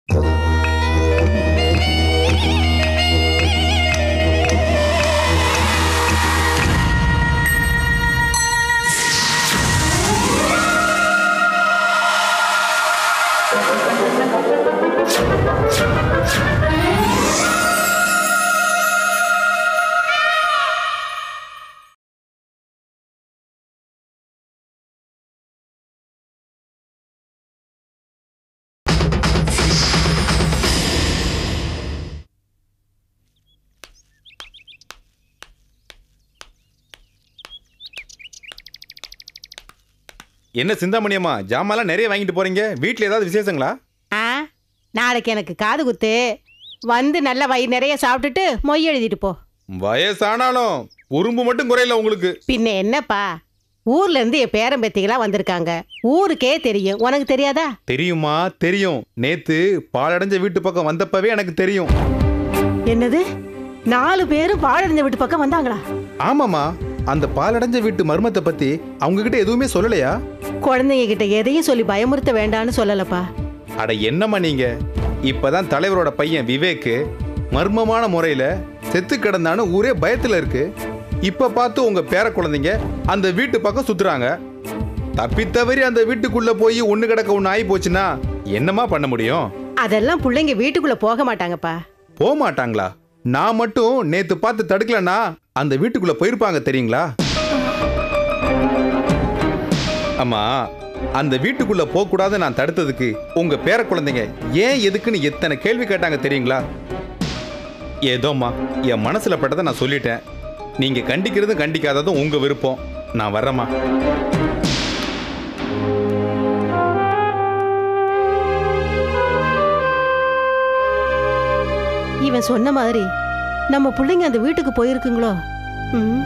என்ன சிந்தாமணியம்மா ஜாமான்லாம் நிறைய வாங்கிட்டு போறீங்க வீட்டில் ஏதாவது விசேஷங்களா ஆ நாளைக்கு எனக்கு காது குத்து வந்து நல்ல வயிறு நிறைய சாப்பிட்டுட்டு மொய் எழுதிட்டு போ வயசானாலும் உறும்பு மட்டும் குறையல உங்களுக்கு பின்ன என்னப்பா ஊர்ல இருந்து என் பேரன் பேத்திகளா வந்திருக்காங்க ஊருக்கே தெரியும் உனக்கு தெரியாதா தெரியுமா தெரியும் நேத்து பாலடைஞ்ச வீட்டு பக்கம் வந்தப்பவே எனக்கு தெரியும் என்னது நாலு பேரும் பாழடைஞ்ச வீட்டு பக்கம் வந்தாங்களா ஆமாமா அந்த பாலடைஞ்ச வீட்டு மர்மத்தை பத்தி அவங்க கிட்ட எதுவுமே சொல்லலையா குழந்தைங்க கிட்ட எதையும் சொல்லி பயமுறுத்த வேண்டாம்னு சொல்லலப்பா அட என்னம்மா நீங்க இப்பதான் தலைவரோட பையன் விவேக்கு மர்மமான முறையில செத்து கிடந்தான்னு ஊரே பயத்துல இருக்கு இப்ப பார்த்து உங்க பேர குழந்தைங்க அந்த வீட்டு பக்கம் சுத்துறாங்க தப்பித்தவறி அந்த வீட்டுக்குள்ள போய் ஒண்ணு கிடக்க ஒண்ணு ஆகி போச்சுன்னா என்னமா பண்ண முடியும் அதெல்லாம் பிள்ளைங்க வீட்டுக்குள்ள போக மாட்டாங்கப்பா போக மாட்டாங்களா நான் மட்டும் நேத்து பார்த்து தடுக்கலனா அந்த வீட்டுக்குள்ள போயிருப்பாங்க தெரியுங்களா அம்மா அந்த வீட்டுக்குள்ள போக கூடாது நான் தடுத்ததுக்கு உங்க பேர குழந்தைங்க ஏன் எதுக்குன்னு எத்தனை கேள்வி கேட்டாங்க தெரியுங்களா ஏதோம்மா என் மனசுல பட்டதை நான் சொல்லிட்டேன் நீங்க கண்டிக்கிறதும் கண்டிக்காததும் உங்க விருப்பம் நான் வர்றேம்மா இவன் சொன்ன மாதிரி நம்ம பிள்ளைங்க அந்த வீட்டுக்கு போயிருக்குங்களோ ம்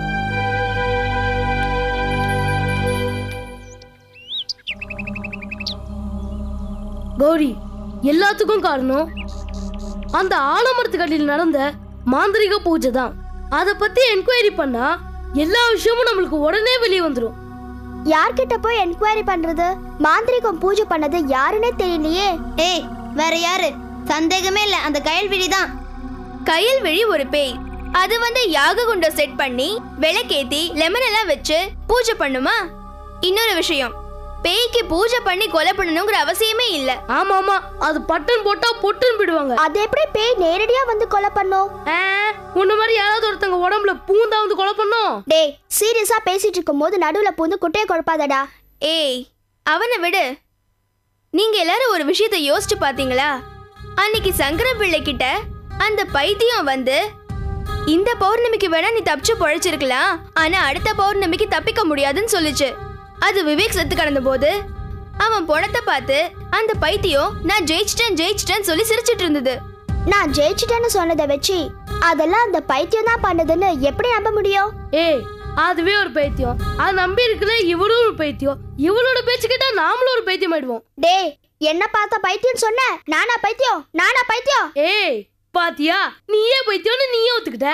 கௌரி எல்லாத்துக்கும் காரணம் அந்த ஆலமரத்துக்கடியில் நடந்த மாந்திரிக பூஜை தான் அதை பத்தி என்கொயரி பண்ணா எல்லா விஷயமும் நம்மளுக்கு உடனே வெளியே வந்துடும் யார்கிட்ட போய் என்கொயரி பண்றது மாந்திரிகம் பூஜை பண்ணது யாருன்னே தெரியலையே ஏய் வேற யாரு சந்தேகமே இல்ல அந்த கயல்விழி தான் கயல்விழி ஒரு பேய் அது வந்து யாக குண்டம் செட் பண்ணி விளக்கேத்தி லெமன் எல்லாம் வச்சு பூஜை பண்ணுமா இன்னொரு விஷயம் பேய்க்கு பூஜை பண்ணி கொலை பண்ணணுங்கிற அவசியமே இல்ல ஆமா ஆமா அது பட்டன் போட்டா பொட்டுன்னு போயிடுவாங்க அது எப்படி பேய் நேரடியா வந்து கொலை பண்ணும் ஆ, உன்ன மாதிரி யாராவது ஒருத்தங்க உடம்புல பூந்தா வந்து கொலை பண்ணும் டேய் சீரியஸா பேசிட்டு இருக்கும்போது நடுவுல பூந்து குட்டையை குழப்பாதடா ஏய் அவனை விடு நீங்க எல்லாரும் ஒரு விஷயத்தை யோசிச்சு பாத்தீங்களா அன்னைக்கு சங்கர பிள்ளை கிட்ட அந்த பைத்தியம் வந்து இந்த பௌர்ணமிக்கு வேணா நீ தப்பிச்சு பொழைச்சிருக்கலாம் ஆனா அடுத்த பௌர்ணமிக்கு தப்பிக்க முடியாதுன்னு சொல்லுச்சு அது விவேக் செத்து கிடந்த போது அவன் பணத்தை பார்த்து அந்த பைத்தியம் நான் ஜெயிச்சிட்டேன் ஜெயிச்சிட்டேன்னு சொல்லி சிரிச்சிட்டு இருந்தது நான் ஜெயிச்சிட்டேன்னு சொன்னதை வச்சு அதெல்லாம் அந்த பைத்தியம் தான் பண்ணுதுன்னு எப்படி நம்ப முடியும் ஏய் அதுவே ஒரு பைத்தியம் அது நம்பி இருக்குல்ல இவளும் ஒரு பைத்தியம் இவளோட பேச்சு கேட்டா நாமளும் ஒரு பைத்தியம் ஆயிடுவோம் டேய் என்ன பார்த்த பைத்தியம் சொன்ன நானா பைத்தியம் நானா பைத்தியம் ஏய் பாத்தியா நீயே பைத்தியம்னு நீயே ஒத்துக்கிட்ட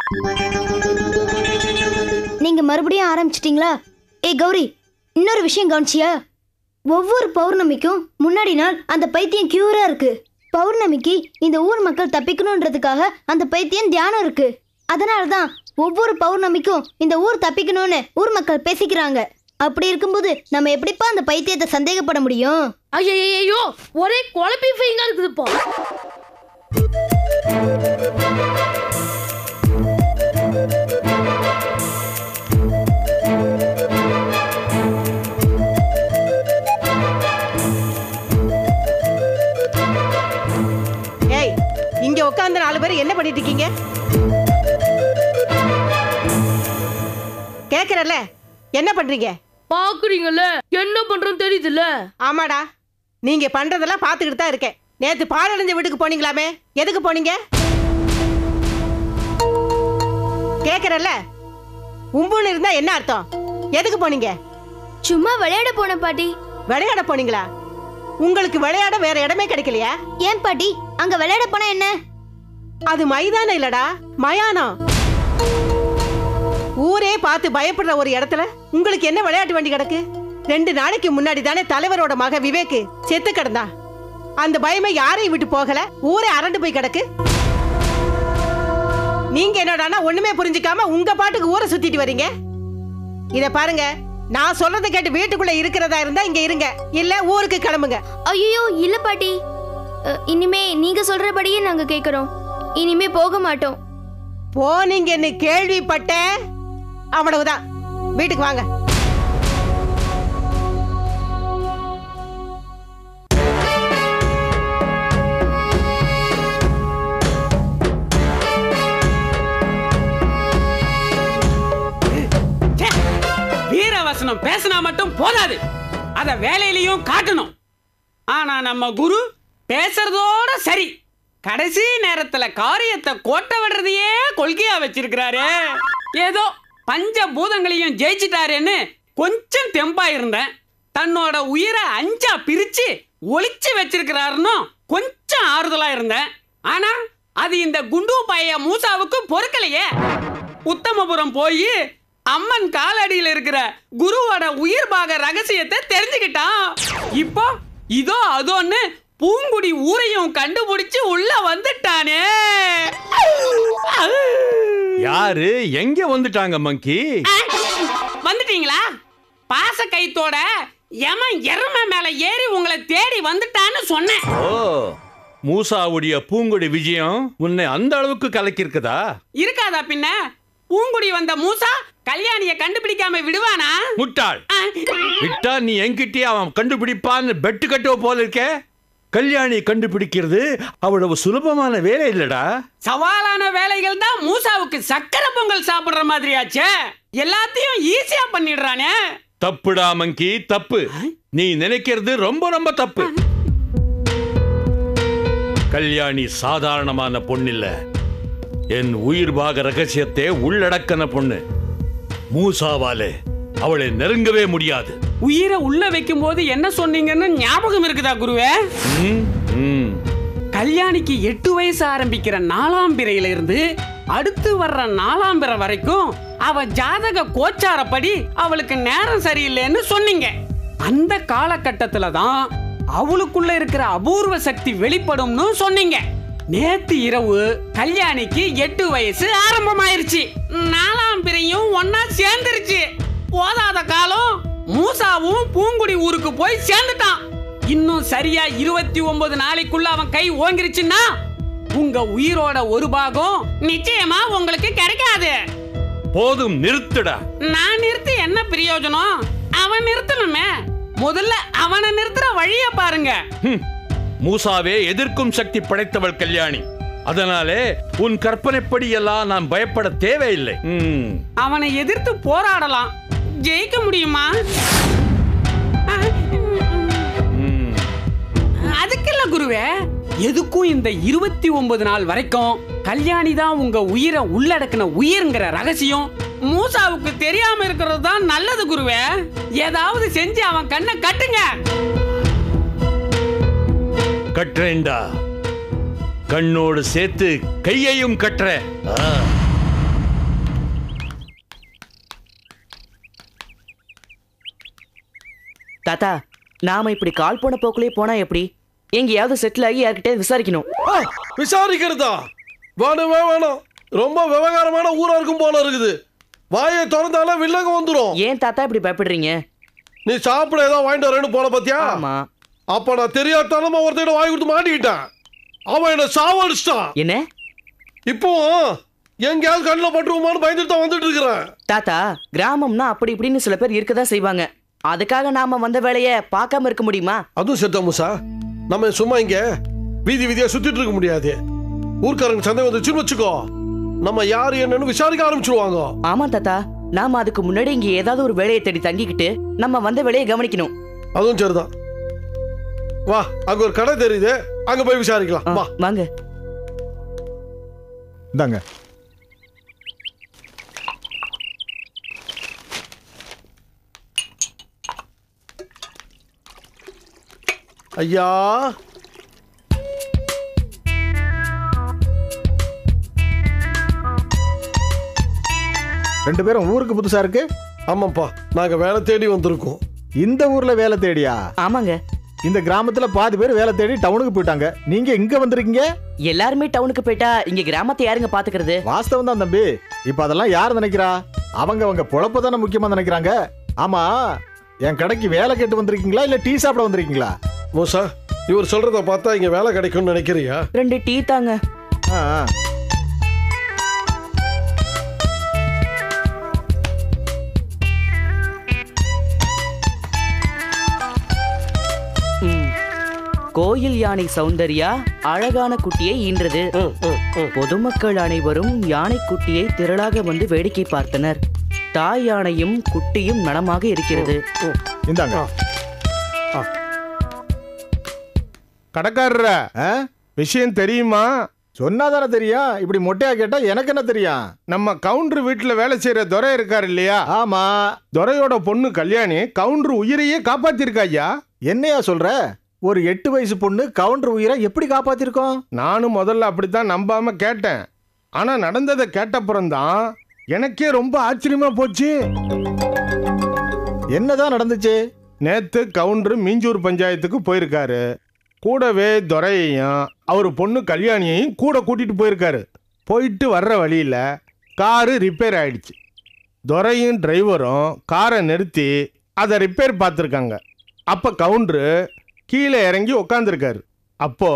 நீங்க மறுபடியும் ஆரம்பிச்சிட்டீங்களா ஏய் கௌரி இன்னொரு விஷயம் கவனிச்சியா ஒவ்வொரு பௌர்ணமிக்கும் முன்னாடி நாள் அந்த பைத்தியம் கியூரா இருக்கு பௌர்ணமிக்கு இந்த ஊர் மக்கள் தப்பிக்கணுன்றதுக்காக அந்த பைத்தியம் தியானம் இருக்கு அதனால தான் ஒவ்வொரு பௌர்ணமிக்கும் இந்த ஊர் தப்பிக்கணும்னு ஊர் மக்கள் பேசிக்கிறாங்க அப்படி இருக்கும்போது நம்ம எப்படிப்பா அந்த பைத்தியத்தை சந்தேகப்பட முடியும் ஐயோ ஒரே குழப்பி ஃபைங்கா இருக்குதுப்பா ஏய் இங்க உட்கார்ந்த நாலு பேர் என்ன பண்ணிட்டு இருக்கீங்க கேக்குறல்ல என்ன பண்றீங்க பாக்குறீங்கல்ல என்ன பண்றோம் தெரியுதுல்ல ஆமாடா நீங்க பண்றதெல்லாம் பார்த்துக்கிட்டு தான் இருக்கேன் நேத்து பாழடைஞ்ச வீட்டுக்கு போனீங்களாமே எதுக்கு போனீங்க கேக்குறல்ல உம்புன்னு இருந்தா என்ன அர்த்தம் எதுக்கு போனீங்க சும்மா விளையாட போன பாட்டி விளையாட போனீங்களா உங்களுக்கு விளையாட வேற இடமே கிடைக்கலையா ஏன் பாட்டி அங்க விளையாட போனா என்ன அது மைதானம் இல்லடா மயானம் ஊரே பார்த்து பயப்படுற ஒரு இடத்துல உங்களுக்கு என்ன விளையாட்டு வண்டி கிடக்கு ரெண்டு நாளைக்கு முன்னாடி தானே தலைவரோட மக விவேக் செத்து கிடந்தா அந்த பயமே யாரையும் விட்டு போகல ஊரே அரண்டு போய் கிடக்கு நீங்க என்னடான்னா ஒண்ணுமே புரிஞ்சுக்காம உங்க பாட்டுக்கு ஊரை சுத்திட்டு வர்றீங்க இத பாருங்க நான் சொல்றதை கேட்டு வீட்டுக்குள்ள இருக்கிறதா இருந்தா இங்க இருங்க இல்ல ஊருக்கு கிளம்புங்க ஐயோ இல்ல பாட்டி அ, இனிமே நீங்க சொல்றபடியே நாங்க கேக்குறோம் இனிமே போக மாட்டோம் போனீங்கன்னு கேள்விப்பட்டேன் அவ்வளவுதான் வீட்டுக்கு வாங்க ச்சே! வீரவசனம் பேசினா மட்டும் போதாது அத வேலையிலையும் காட்டணும் ஆனா நம்ம குரு பேசுறதோட சரி கடைசி நேரத்துல காரியத்தை கோட்டை விடுறதையே கொள்கையா வச்சிருக்கிறாரு ஏதோ பஞ்ச பூதங்களையும் ஜெயிச்சிட்டாருன்னு கொஞ்சம் தெம்பா இருந்தேன் தன்னோட உயிரை அஞ்சா பிரிச்சு ஒளிச்சு வச்சிருக்கிறாருன்னு கொஞ்சம் ஆறுதலா இருந்தேன் ஆனா அது இந்த குண்டு பைய மூசாவுக்கு பொறுக்கலையே உத்தமபுரம் போய் அம்மன் காலடியில் இருக்கிற குருவோட உயிர் பாக ரகசியத்தை தெரிஞ்சுக்கிட்டான் இப்போ இதோ அதோன்னு பூங்குடி ஊரையும் கண்டுபிடிச்சு உள்ள வந்துட்டானே யாரு எங்க வந்துட்டாங்க மங்கி வந்துட்டீங்களா பாச கைத்தோட எமன் எருமை மேல ஏறி உங்களை தேடி வந்துட்டான்னு சொன்னேன் ஓ மூசாவுடைய பூங்குடி விஜயம் உன்னை அந்த அளவுக்கு கலக்கியிருக்குதா இருக்காதா பின்ன பூங்குடி வந்த மூசா கல்யாணிய கண்டுபிடிக்காம விடுவானா முட்டாள் ஆ, விட்டா நீ என்கிட்டயே அவன் கண்டுபிடிப்பான்னு பெட்டு கட்டுவ போல இருக்க கல்யாணி கண்டுபிடிக்கிறது அவ்வளவு சுலபமான வேலை இல்லடா சவாலான வேலைகள் தான் மூசாவுக்கு சக்கரை பொங்கல் சாப்பிடுற மாதிரியாச்சே எல்லாத்தையும் ஈஸியா பண்ணிடுறானே தப்புடா மங்கி தப்பு நீ நினைக்கிறது ரொம்ப ரொம்ப தப்பு கல்யாணி சாதாரணமான பொண்ணில்ல என் உயிர் பாக ரகசியத்தை உள்ளடக்கன பொண்ணு மூசாவாலே அவளை நெருங்கவே முடியாது உயிரை உள்ள வைக்கும் போது என்ன சொன்னீங்கன்னு ஞாபகம் இருக்குதா குருவே ம், ம். கல்யாணிக்கு எட்டு வயசு ஆரம்பிக்கிற நாலாம் பிறையில இருந்து அடுத்து வர்ற நாலாம் பிறை வரைக்கும் அவ ஜாதக கோச்சாரப்படி அவளுக்கு நேரம் சரியில்லைன்னு சொன்னீங்க அந்த காலகட்டத்துல தான் அவளுக்குள்ள இருக்கிற அபூர்வ சக்தி வெளிப்படும்னு சொன்னீங்க நேத்து இரவு கல்யாணிக்கு எட்டு வயசு ஆரம்பமாயிருச்சு நாலாம் பிறையும் ஒன்னா சேர்ந்துருச்சு போதாத காலம் மூசாவும் பூங்குடி ஊருக்கு போய் சேர்ந்துட்டான் இன்னும் சரியா இருபத்தி ஒன்பது நாளைக்குள்ள அவன் கை ஓங்கிருச்சுன்னா உங்க உயிரோட ஒரு பாகம் நிச்சயமா உங்களுக்கு கிடைக்காது போதும் நிறுத்துடா நான் நிறுத்தி என்ன பிரயோஜனம் அவன் நிறுத்தணுமே முதல்ல அவனை நிறுத்துற வழிய பாருங்க ஹம். மூசாவே எதிர்க்கும் சக்தி படைத்தவள் கல்யாணி அதனாலே உன் கற்பனைப்படி எல்லாம் நான் பயப்பட தேவையில்லை ம். அவனை எதிர்த்து போராடலாம் ஜெயிக்க முடியுமா ம். அதுக்கு இல்ல குருவே எதுக்கும் இந்த இருபத்தி ஒன்பது நாள் வரைக்கும் கல்யாணி தான் உங்க உயிரை உள்ளடக்கின உயிர்ங்கிற ரகசியம் மூசாவுக்கு தெரியாம இருக்கிறது தான் நல்லது குருவே ஏதாவது செஞ்சு அவன் கண்ணை கட்டுங்க கட்டுறேன்டா கண்ணோடு சேர்த்து கையையும் கட்டுறேன் ஆ. தாத்தா நாம இப்படி கால் போன போக்குலயே போனா எப்படி எங்கேயாவது செட்டில் ஆகி யார்கிட்டயே விசாரிக்கணும் ஆ, விசாரிக்கிறதா வேணுமே வேணும் ரொம்ப விவகாரமான ஊரா இருக்கும் போல இருக்குது வாயை திறந்தாலே வில்லங்க வந்துரும் ஏன் தாத்தா இப்படி பயப்படுறீங்க நீ சாப்பிட ஏதாவது வாங்கிட்டு வரேன்னு போன பாத்தியா ஆமா அப்ப நான் தெரியாதனமா ஒருத்தட வாங்கி கொடுத்து மாட்டிக்கிட்டேன் அவன் என்ன சாவடிச்சிட்டான் என்ன இப்போ எங்கேயாவது கண்ணில் பட்டுருவோமான்னு பயந்துட்டு தான் வந்துட்டு இருக்கிறேன் தாத்தா கிராமம்னா அப்படி இப்படின்னு சில பேர் இருக்கதான் செய்வாங்க அதுக்காக நாம வந்த வேலைய பார்க்காம இருக்க முடியுமா அதுவும் செத்த மூசா நம்ம சும்மா இங்க வீதி வீதியா சுத்திட்டு இருக்க முடியாது ஊர்க்காரங்க சந்தை வந்துச்சுன்னு வச்சுக்கோ நம்ம யார் என்னன்னு விசாரிக்க ஆரம்பிச்சிருவாங்க ஆமா தாத்தா நாம அதுக்கு முன்னாடி இங்க ஏதாவது ஒரு வேலையை தேடி தங்கிக்கிட்டு நம்ம வந்த வேலையை கவனிக்கணும் அதுவும் சரிதான் வா அங்க ஒரு கடை தெரியுது அங்க போய் விசாரிக்கலாம் ஆ, வா வாங்க இந்தாங்க ஐயா ரெண்டு பேரும் ஊருக்கு புதுசா இருக்கு ஆமாப்பா நாங்க வேலை தேடி வந்திருக்கோம் இந்த ஊர்ல வேலை தேடியா ஆமாங்க இந்த கிராமத்துல பாதி பேர் வேலை தேடி டவுனுக்கு போயிட்டாங்க நீங்க இங்க வந்திருக்கீங்க எல்லாருமே டவுனுக்கு போயிட்டா இங்க கிராமத்தை யாருங்க பாத்துக்கிறது வாஸ்தவம் தான் தம்பி இப்ப அதெல்லாம் யார் நினைக்கிறா அவங்க அவங்க பொழப்பு தானே முக்கியமா நினைக்கிறாங்க ஆமா என் கடைக்கு வேலை கேட்டு வந்திருக்கீங்களா இல்ல டீ சாப்பிட வந்திருக்கீங்களா மூசா இவர் சொல்றத பார்த்தா இங்க வேலை கிடைக்கும்னு நினைக்கிறியா ரெண்டு டீ தாங்க ஆ, ஆ. ம். கோயில் யானை சௌந்தர்யா அழகான குட்டியை ஈன்றது ம், ம், ம். பொதுமக்கள் அனைவரும் யானை குட்டியை திரளாக வந்து வேடிக்கை பார்த்தனர் தாய் யானையும் குட்டியும் நலமாக இருக்கிறது இந்தாங்க கடைக்காரர ஆ? விஷயம் தெரியுமா சொன்னாதானே தெரியும் இப்படி மொட்டையா கேட்டா எனக்கு என்ன தெரியும் நம்ம கவுண்டர் வீட்டுல வேலை செய்யற துரை இருக்காரு இல்லையா ஆமா துரையோட பொண்ணு கல்யாணி கவுண்டர் உயிரையே காப்பாத்திருக்கா ஐயா என்னையா சொல்ற ஒரு எட்டு வயசு பொண்ணு கவுண்டர் உயிரை எப்படி காப்பாத்திருக்கோம் நானும் முதல்ல அப்படித்தான் நம்பாம கேட்டேன் ஆனா நடந்ததை கேட்டப்புறம்தான் எனக்கே ரொம்ப ஆச்சரியமா போச்சு என்னதான் நடந்துச்சு நேத்து கவுண்டர் மீஞ்சூர் பஞ்சாயத்துக்கு போயிருக்காரு கூடவே துரையையும் அவர் பொண்ணு கல்யாணியையும் கூட கூட்டிட்டு போயிருக்காரு போயிட்டு வர்ற வழியில காரு ரிப்பேர் ஆயிடுச்சு துரையும் டிரைவரும் காரை நிறுத்தி அதை ரிப்பேர் பார்த்துருக்காங்க அப்போ கவுண்டரு கீழே இறங்கி உக்காந்துருக்காரு அப்போ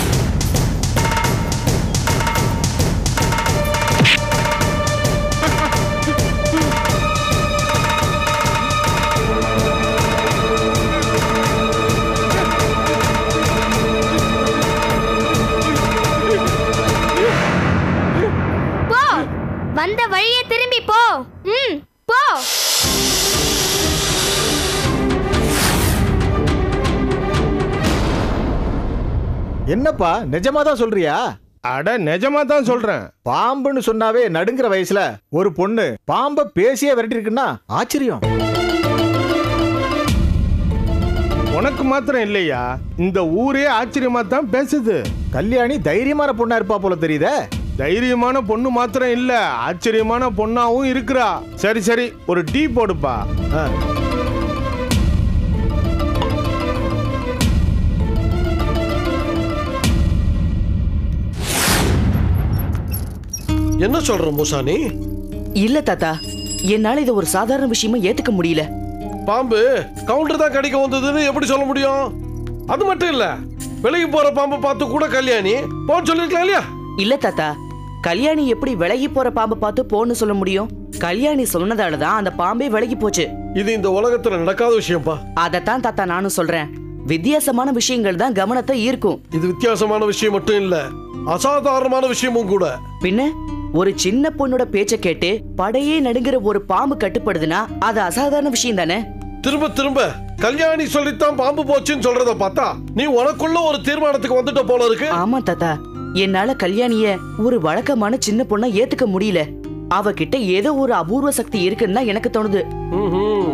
போ வந்த வழியே திரும்பி போ ம் போ என்னப்பா நிஜமா தான் சொல்றியா அட நிஜமா தான் சொல்றேன் பாம்புன்னு சொன்னாவே நடுங்கிற வயசுல ஒரு பொண்ணு பாம்பை பேசியே விரட்டி இருக்குன்னா ஆச்சரியம் உனக்கு மாத்திரம் இல்லையா இந்த ஊரே ஆச்சரியமா தான் பேசுது கல்யாணி தைரியமான பொண்ணா இருப்பா போல தெரியுதே தைரியமான பொண்ணு மாத்திரம் இல்ல ஆச்சரியமான பொண்ணாவும் இருக்கிறா சரி சரி ஒரு டீ போடுப்பா ஆ. என்ன சொல்ற மூசா நீ இல்ல தாத்தா என்னால இதை ஒரு சாதாரண விஷயமா ஏத்துக்க முடியல பாம்பு கவுண்டர் தான் கடிக்க வந்ததுன்னு எப்படி சொல்ல முடியும் அது மட்டும் இல்ல விலகி போற பாம்பை பார்த்து கூட கல்யாணி போன்னு சொல்லிருக்கலாம் இல்லையா இல்ல தாத்தா கல்யாணி எப்படி விலகி போற பாம்பை பார்த்து போன்னு சொல்ல முடியும் கல்யாணி சொன்னதால தான் அந்த பாம்பே விலகி போச்சு இது இந்த உலகத்துல நடக்காத விஷயம்ப்பா அதத்தான் தாத்தா நானும் சொல்றேன் வித்தியாசமான விஷயங்கள் தான் கவனத்தை ஈர்க்கும் இது வித்தியாசமான விஷயம் மட்டும் இல்ல அசாதாரணமான விஷயமும் கூட பின்ன ஒரு சின்ன பொண்ணோட பேச்ச கேட்டு படையே நடுங்கிற ஒரு பாம்பு கட்டுப்படுதுன்னா அது அசாதாரண விஷயம் தானே திரும்ப திரும்ப கல்யாணி சொல்லித்தான் பாம்பு போச்சுன்னு சொல்றத பார்த்தா நீ உனக்குள்ள ஒரு தீர்மானத்துக்கு வந்துட்ட போல இருக்கு ஆமா தாத்தா என்னால கல்யாணிய ஒரு வழக்கமான சின்ன பொண்ணா ஏத்துக்க முடியல அவகிட்ட ஏதோ ஒரு அபூர்வ சக்தி இருக்குன்னு தான் எனக்கு தோணுது ம்ஹும்.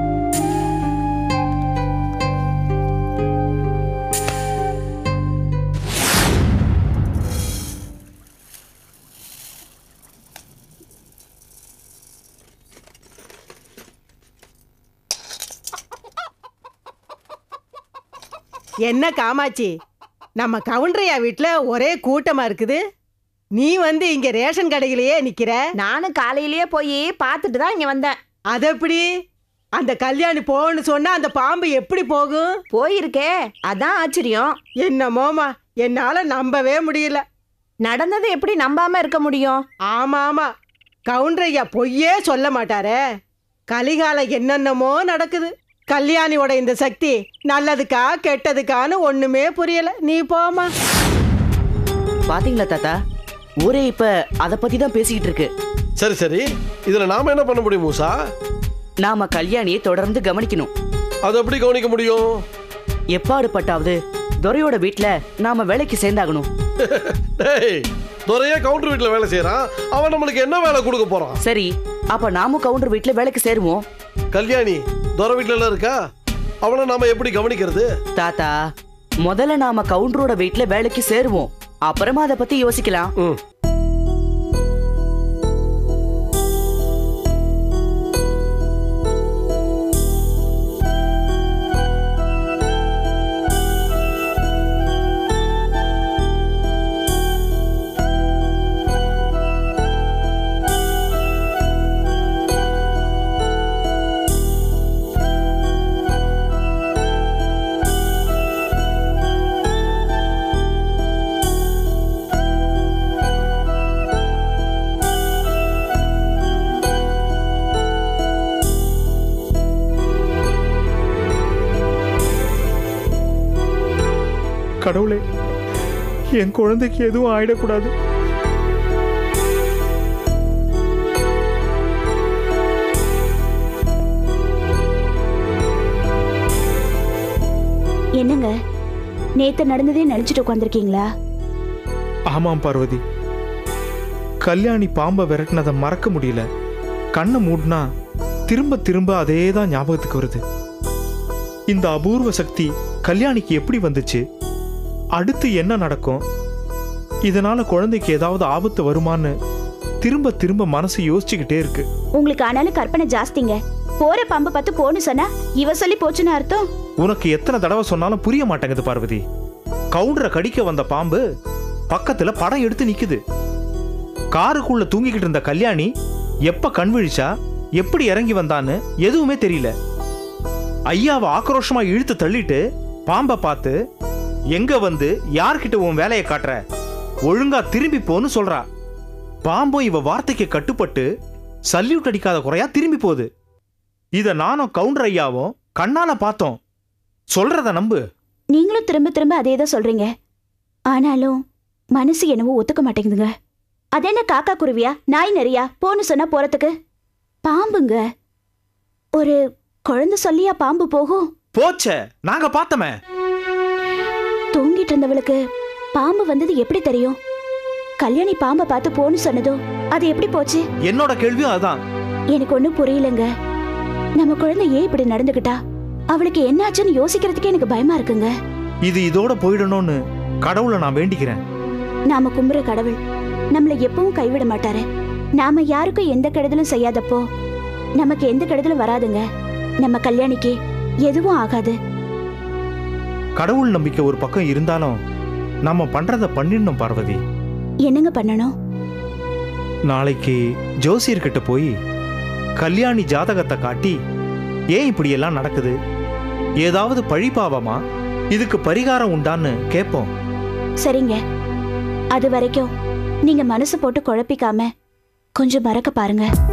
என்ன காமாட்சி நம்ம கவுண்டரையா வீட்டில் ஒரே கூட்டமா இருக்குது நீ வந்து இங்க ரேஷன் கடையிலேயே நிக்கிற நானும் காலையிலேயே போய் பார்த்துட்டு தான் இங்க வந்தேன் அது எப்படி அந்த கல்யாணி போன்னு சொன்னா அந்த பாம்பு எப்படி போகும் போயிருக்கே அதான் ஆச்சரியம் என்னமோமா என்னால நம்பவே முடியல நடந்தது எப்படி நம்பாம இருக்க முடியும் ஆமா ஆமா கவுண்டரையா பொய்யே சொல்ல மாட்டாரே கலிகாலம் என்னென்னமோ நடக்குது கல்யாணியோட இந்த சக்தி நல்லதுக்கா கெட்டதுக்கான்னு ஒண்ணுமே புரியல நீ போமா பாத்தீங்களா தாத்தா ஊரே இப்ப அத பத்தி தான் பேசிக்கிட்டு இருக்கு சரி சரி இதுல நாம என்ன பண்ண முடியும் மூசா நாம கல்யாணியை தொடர்ந்து கவனிக்கணும் அது எப்படி கவனிக்க முடியும் எப்பாடு பட்டாவது துரையோட வீட்ல நாம வேலைக்கு சேர்ந்தாகணும் டேய் துறையே கவுண்டர் வீட்டுல வேலை செய்யறான் அவன் நம்மளுக்கு என்ன வேலை கொடுக்க போறான் சரி அப்ப நாமும் கவுண்டர் வீட்ல வேலைக்கு சேருவோம் கல்யாணி துறை வீட்டுல எல்லாம் இருக்கா அவனை நாம எப்படி கவனிக்கிறது தாத்தா முதல்ல நாம கவுண்டரோட வீட்ல வேலைக்கு சேருவோம் அப்புறமா அதை பத்தி யோசிக்கலாம் ம். கடவுளே என் குழந்தைக்கு எதுவும் ஆயிடக்கூடாது என்னங்க நேத்து நடந்ததே நினைச்சிட்டு உட்காந்துருக்கீங்களா ஆமாம் பார்வதி கல்யாணி பாம்பை விரட்டினதை மறக்க முடியல கண்ணை மூடினா திரும்ப திரும்ப அதே தான் ஞாபகத்துக்கு வருது இந்த அபூர்வ சக்தி கல்யாணிக்கு எப்படி வந்துச்சு அடுத்து என்ன நடக்கும் இதனால குழந்தைக்கு ஏதாவது ஆபத்து வருமான்னு திரும்ப திரும்ப மனசு யோசிச்சுக்கிட்டே இருக்கு உங்களுக்கு ஆனாலும் கற்பனை ஜாஸ்திங்க போற பாம்பை பார்த்து போன்னு சொன்னா இவ சொல்லி போச்சுன்னு அர்த்தம் உனக்கு எத்தனை தடவை சொன்னாலும் புரிய மாட்டேங்குது பார்வதி கவுண்டரை கடிக்க வந்த பாம்பு பக்கத்துல படம் எடுத்து நிக்குது காருக்குள்ள தூங்கிக்கிட்டு இருந்த கல்யாணி எப்ப கண் விழிச்சா எப்படி இறங்கி வந்தான்னு எதுவுமே தெரியல ஐயாவை ஆக்ரோஷமா இழுத்து தள்ளிட்டு பாம்பை பார்த்து எங்க வந்து யார்கிட்ட உன் வேலையை காட்டுற ஒழுங்கா திரும்பி போன்னு சொல்றா பாம்பும் இவ வார்த்தைக்கு கட்டுப்பட்டு சல்யூட் அடிக்காத குறையா திரும்பி போகுது இத நானும் கவுண்டர் ஐயாவும் கண்ணால பார்த்தோம் சொல்றத நம்பு நீங்களும் திரும்ப திரும்ப அதே தான் சொல்றீங்க ஆனாலும் மனசு என்னவோ ஒத்துக்க மாட்டேங்குதுங்க அது என்ன காக்கா குருவியா நாய் நெறியா போன்னு சொன்னா போறதுக்கு பாம்புங்க ஒரு குழந்தை சொல்லியா பாம்பு போகும் போச்சே நாங்க பார்த்தோமே தூங்கிட்டு இருந்தவளுக்கு பாம்பு வந்தது எப்படி தெரியும் கல்யாணி பாம்பை பார்த்து போன்னு சொன்னதோ அது எப்படி போச்சு என்னோட கேள்வியும் அதான் எனக்கு ஒண்ணும் புரியலங்க நம்ம குழந்தை ஏன் இப்படி நடந்துக்கிட்டா அவளுக்கு என்னாச்சுன்னு யோசிக்கிறதுக்கே எனக்கு பயமா இருக்குங்க இது இதோட போயிடணும்னு கடவுளை நான் வேண்டிக்கிறேன் நாம கும்புற கடவுள் நம்மள எப்பவும் கைவிட மாட்டாரு நாம யாருக்கும் எந்த கெடுதலும் செய்யாதப்போ நமக்கு எந்த கெடுதலும் வராதுங்க நம்ம கல்யாணிக்கு எதுவும் ஆகாது கடவுள் நம்பிக்கை ஒரு பக்கம் இருந்தாலும் நம்ம பண்றத பண்ணிடணும் பார்வதி என்னங்க பண்ணணும் நாளைக்கு ஜோசியர்கிட்ட போய் கல்யாணி ஜாதகத்தை காட்டி ஏன் இப்படி எல்லாம் நடக்குது ஏதாவது பழி பாவமா இதுக்கு பரிகாரம் உண்டான்னு கேட்போம் சரிங்க அது வரைக்கும் நீங்க மனசு போட்டு குழப்பிக்காம கொஞ்சம் மறக்க பாருங்க